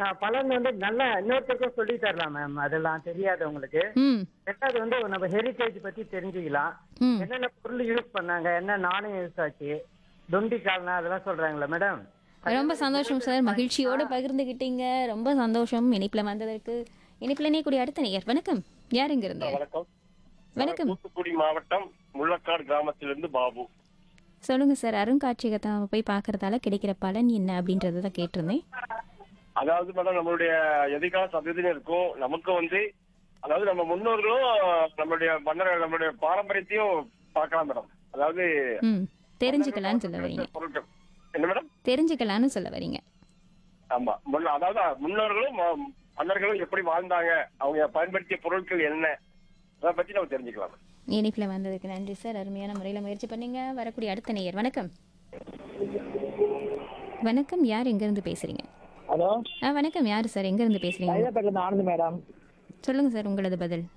ஆஹ் பலன் வந்து நல்லா இன்னொருத்தருக்கும் சொல்லி தரலாம் மேம் அதெல்லாம் தெரியாதவங்களுக்கு ம் ரெண்டாவது வந்து நம்ம ஹெரிட்டேஜ் பத்தி தெரிஞ்சுக்கலாம் ம் என்னென்ன பொருள் யூஸ் பண்ணாங்க என்ன நாணயம் யூஸ் ஆச்சு தொண்டி கால்னா அதெல்லாம் சொல்றாங்களா மேடம் ரொம்ப சந்தோஷம் சார் மகிழ்ச்சியோட பகிர்ந்துகிட்டீங்க ரொம்ப சந்தோஷம் இணைப்புல வந்ததற்கு இணைப்புல இணையக்கூடிய அடுத்த நேயர் வணக்கம் யார் இங்க இருந்து வணக்கம் வணக்கம் தூத்துக்குடி மாவட்டம் முள்ளக்காடு கிராமத்திலிருந்து பாபு சொல்லுங்க சார் அருங்காட்சியகத்தை போய் பார்க்கறதால கிடைக்கிற பலன் என்ன அப்படின்றத தான் கேட்டிருந்தேன் அதாவது மேடம் நம்மளுடைய எதிர்கால சந்ததியினருக்கும் நமக்கு வந்து அதாவது நம்ம முன்னோர்களும் நம்மளுடைய மன்னர் நம்மளுடைய பாரம்பரியத்தையும் பார்க்கலாம் மேடம் அதாவது ம் தெரிஞ்சுக்கலாம்னு சொல்ல வரீங்க பொருட்கள் என்ன மேடம் தெரிஞ்சுக்கலாம்னு சொல்ல வரீங்க ஆமா முன்ன- அதாவது முன்னோர்களும் ம- மன்னர்களும் எப்படி வாழ்ந்தாங்க அவங்க பயன்படுத்திய பொருட்கள் என்ன அதை பத்தி நம்ம தெரிஞ்சுக்கலாம் இணைப்புல வந்ததுக்கு நன்றி சார் அருமையான முறையில முயற்சி பண்ணீங்க வரக்கூடிய அடுத்த நேயர் வணக்கம் வணக்கம் யார் எங்க இருந்து பேசுறீங்க ஹலோ ஆ வணக்கம் யார் சார் எங்க இருந்து பேசுறீங்க சைதாப்பேட்டில் இருந்து ஆனந்த் மேடம் சொல்லுங்க சார் உங்களது பதில்